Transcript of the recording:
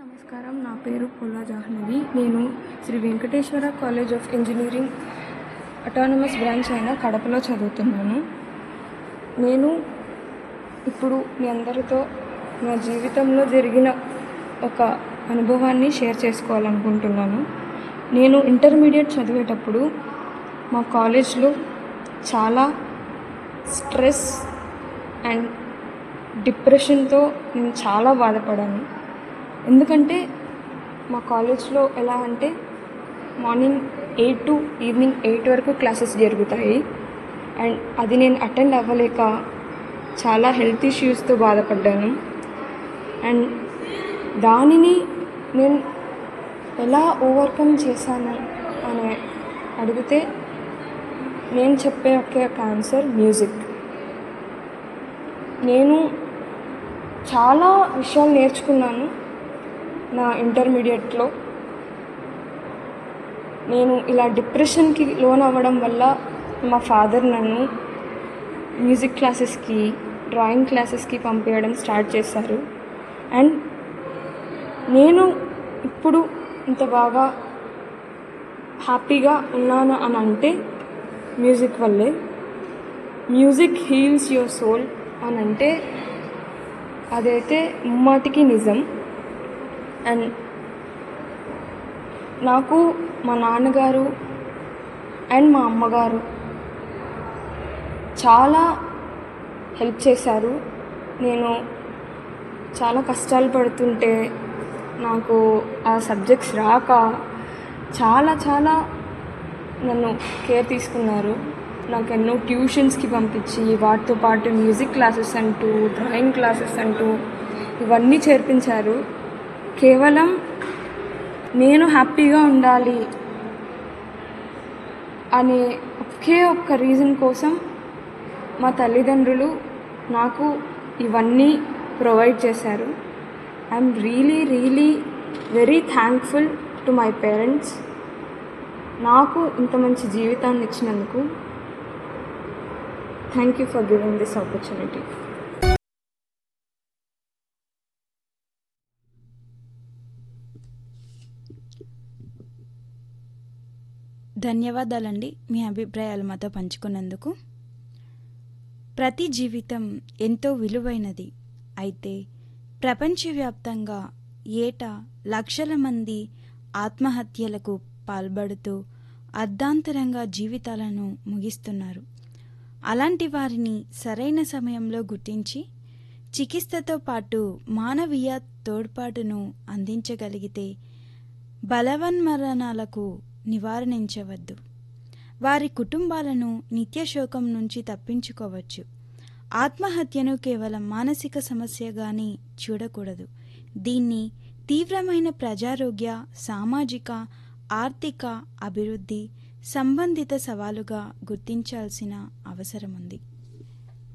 నమస్కారం నా పేరు పొల్లా జాహ్నవి నేను Sri Venkateswara college of engineering autonomous branch అయిన కడపలో చదువుతున్నాను నేను ఇప్పుడు మీ అందరితో నా జీవితంలో జరిగిన ఒక అనుభవాన్ని షేర్ చేసుకోవాలనుకుంటున్నాను నేను ఇంటర్మీడియట్ చదివేటప్పుడు మా కాలేజ్లో చాలా స్ట్రెస్ అండ్ డిప్రెషన్తో నేను చాలా బాధపడాను ఎందుకంటే మా కాలేజ్లో ఎలా అంటే morning eight to evening eight వరకు క్లాసెస్ జరుగుతాయి అండ్ అది నేను అటెండ్ అవ్వలేక చాలా హెల్త్ ఇష్యూస్తో బాధపడ్డాను అండ్ దానిని నేను ఎలా ఓవర్కమ్ చేశాను అని అడిగితే నేను చెప్పే ఒకే ఒక ఆన్సర్ మ్యూజిక్ నేను చాలా విషయాలు నేర్చుకున్నాను నా ఇంటర్మీడియట్లో నేను ఇలా డిప్రెషన్కి లోన్ అవ్వడం వల్ల మా ఫాదర్ నన్ను మ్యూజిక్ క్లాసెస్కి డ్రాయింగ్ క్లాసెస్కి పంపించడం స్టార్ట్ చేశారు అండ్ నేను ఇప్పుడు ఇంత బాగా హ్యాపీగా ఉన్నాను అని అంటే మ్యూజిక్ వల్లే మ్యూజిక్ హీల్స్ యువర్ సోల్ అని అంటే అదైతే ముమ్మాటికి నిజం అండ్ నాకు మా నాన్నగారు అండ్ మా అమ్మగారు చాలా హెల్ప్ చేశారు నేను చాలా కష్టాలు పడుతుంటే నాకు ఆ సబ్జెక్ట్స్ రాక చాలా చాలా నన్ను కేర్ తీసుకున్నారు నాకు ఎన్నో ట్యూషన్స్కి పంపించి వాటితో పాటు మ్యూజిక్ క్లాసెస్ అంటూ డ్రాయింగ్ క్లాసెస్ అంటూ ఇవన్నీ చేర్పించారు కేవలం నేను హ్యాపీగా ఉండాలి అనే ఒకే ఒక్క రీజన్ కోసం మా తల్లిదండ్రులు నాకు ఇవన్నీ ప్రొవైడ్ చేశారు I'm really really very thankful to my parents నాకు ఇంత మంచి జీవితాన్ని ఇచ్చినందుకు thank you for giving this opportunity ధన్యవాదాలండి మీ అభిప్రాయాలు మాతో పంచుకున్నందుకు ప్రతి జీవితం ఎంతో విలువైనది అయితే ప్రపంచవ్యాప్తంగా ఏటా లక్షల మంది ఆత్మహత్యలకు పాల్పడుతూ అర్ధాంతరంగా జీవితాలను ముగిస్తున్నారు అలాంటి వారిని సరైన సమయంలో గుర్తించి చికిత్సతో పాటు మానవీయ తోడ్పాటును అందించగలిగితే బలవన్మరణాలకు నివారించవద్దు వారి కుటుంబాలను నిత్యశోకం నుంచి తప్పించుకోవచ్చు ఆత్మహత్యను కేవలం మానసిక సమస్యగాని చూడకూడదు దీన్ని తీవ్రమైన ప్రజారోగ్య సామాజిక ఆర్థిక అభివృద్ధి సంబంధిత సవాలుగా గుర్తించాల్సిన అవసరం ఉంది